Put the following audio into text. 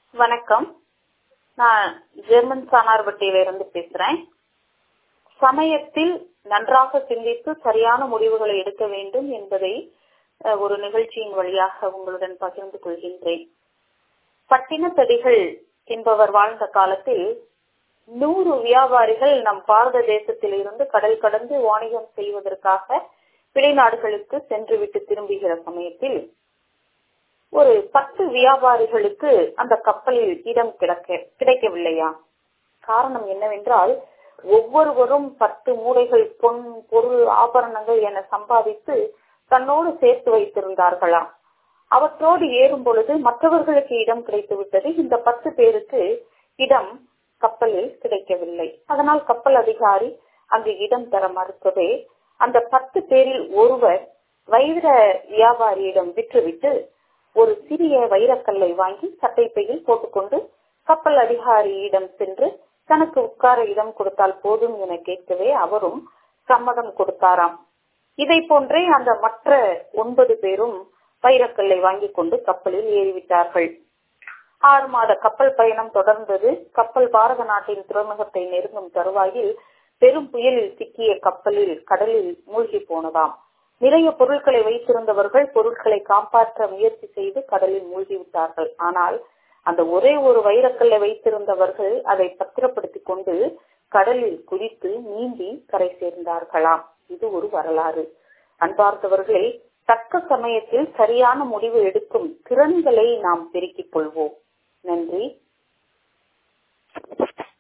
வணக்கம் நான் ஜெர்மன் சானார்பட்டியிலிருந்து பேசுறேன் சமயத்தில் நன்றாக சிந்தித்து சரியான முடிவுகளை எடுக்க வேண்டும் என்பதை அஹ், ஒரு நிகழ்ச்சியின் வழியாக உங்களுடன் பகிர்ந்து கொள்கின்றேன் பட்டினத்தடிகள் என்பவர் வாழ்ந்த காலத்தில் நூறு வியாபாரிகள் நம் பாரத தேசத்தில் இருந்து கடல் கடந்து வாணிகம் செய்வதற்காக வெளிநாடுகளுக்கு சென்றுவிட்டு திரும்புகிற சமயத்தில் ஒரு பத்து வியாபாரிகளுக்கு அந்த கப்பலில் இடம் கிடக்க கிடைக்கவில்லையா காரணம் என்னவென்றால் ஒவ்வொருவரும் பத்து மூடைகள் பொன் பொருள் ஆபரணங்கள் என சம்பாதித்து தன்னோடு சேர்த்து வைத்திருந்தார்களாம் அவற்றோடு ஏறும் பொழுது மற்றவர்களுக்கு இடம் கிடைத்து விட்டது இந்த பத்து பேருக்கு இடம் கப்பலில் கிடைக்கவில்லை அதனால் கப்பல் அதிகாரி அங்கு இடம் தர மறுக்கவே அந்த பத்து பேரில் ஒருவர் வைர வியாபாரியிடம் விற்றுவிட்டு ஒரு சிறிய வைரக்கல்லை வாங்கி சட்டைப்பையில் போட்டுக்கொண்டு கப்பல் அதிகாரியிடம் சென்று தனக்கு உட்கார இடம் கொடுத்தால் போதும் என கேட்கவே அவரும் சம்மதம் கொடுத்தாராம் இதை போன்றே அந்த மற்ற ஒன்பது பேரும் வைரக்கல்லை வாங்கி கொண்டு கப்பலில் ஏறிவிட்டார்கள் ஆறு மாத கப்பல் பயணம் தொடர்ந்தது கப்பல் பாரத நாட்டின் துறைமுகத்தை நெருங்கும் தருவாயில் பெரும் புயலில் சிக்கிய கப்பலில் கடலில் மூழ்கி போனதாம் நிறைய பொருட்களை வைத்திருந்தவர்கள் பொருட்களை காப்பாற்ற முயற்சி செய்து கடலில் மூழ்கிவிட்டார்கள் ஆனால் அந்த ஒரே ஒரு வைரக்கல்லை வைத்திருந்தவர்கள் அதை பத்திரப்படுத்திக் கொண்டு கடலில் குதித்து நீந்தி கரை சேர்ந்தார்களாம் இது ஒரு வரலாறு அன்பார்ந்தவர்களே தக்க சமயத்தில் சரியான முடிவு எடுக்கும் திறன்களை நாம் பெருக்கிக் கொள்வோம் நன்றி